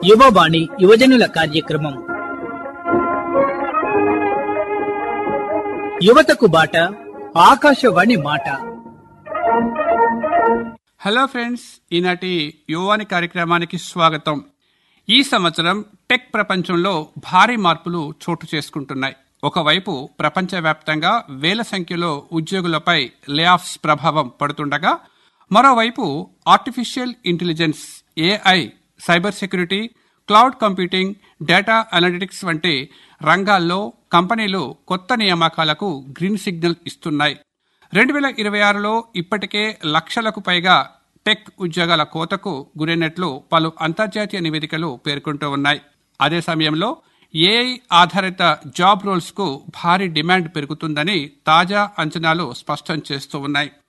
యువవాణి యువజనుల కార్యక్రమం యువతకు బాట ఆకాశవాణి మాట హలో ఫ్రెండ్స్ ఈనాటి యువాని కార్యక్రమానికి స్వాగతం ఈ సంవత్సరం టెక్ ప్రపంచంలో భారీ మార్పులు చోటు చేసుకుంటున్నాయి ఒకవైపు ప్రపంచవ్యాప్తంగా వేల సంఖ్యలో ఉద్యోగులపై లేఆఫ్స్ ప్రభావం పడుతుండగా మరోవైపు artificial intelligence AI cyber security cloud computing data analytics వంటి రంగాల్లో కంపెనీలు కొత్త నియామకాలకు గ్రీన్ సిగ్నల్ ఇస్తున్నాయి రెండు వేల ఇరవై ఆరులో ఇప్పటికే లక్షలకు పైగా టెక్ ఉద్యోగాల కోతకు గురైనట్లు పలు అంతర్జాతీయ నివేదికలు పేర్కొంటూ ఉన్నాయి అదే సమయంలో ఏఐ ఆధారిత జాబ్ రోల్స్ కు భారీ డిమాండ్ పెరుగుతుందని తాజా అంచనాలు స్పష్టం చేస్తూ ఉన్నాయి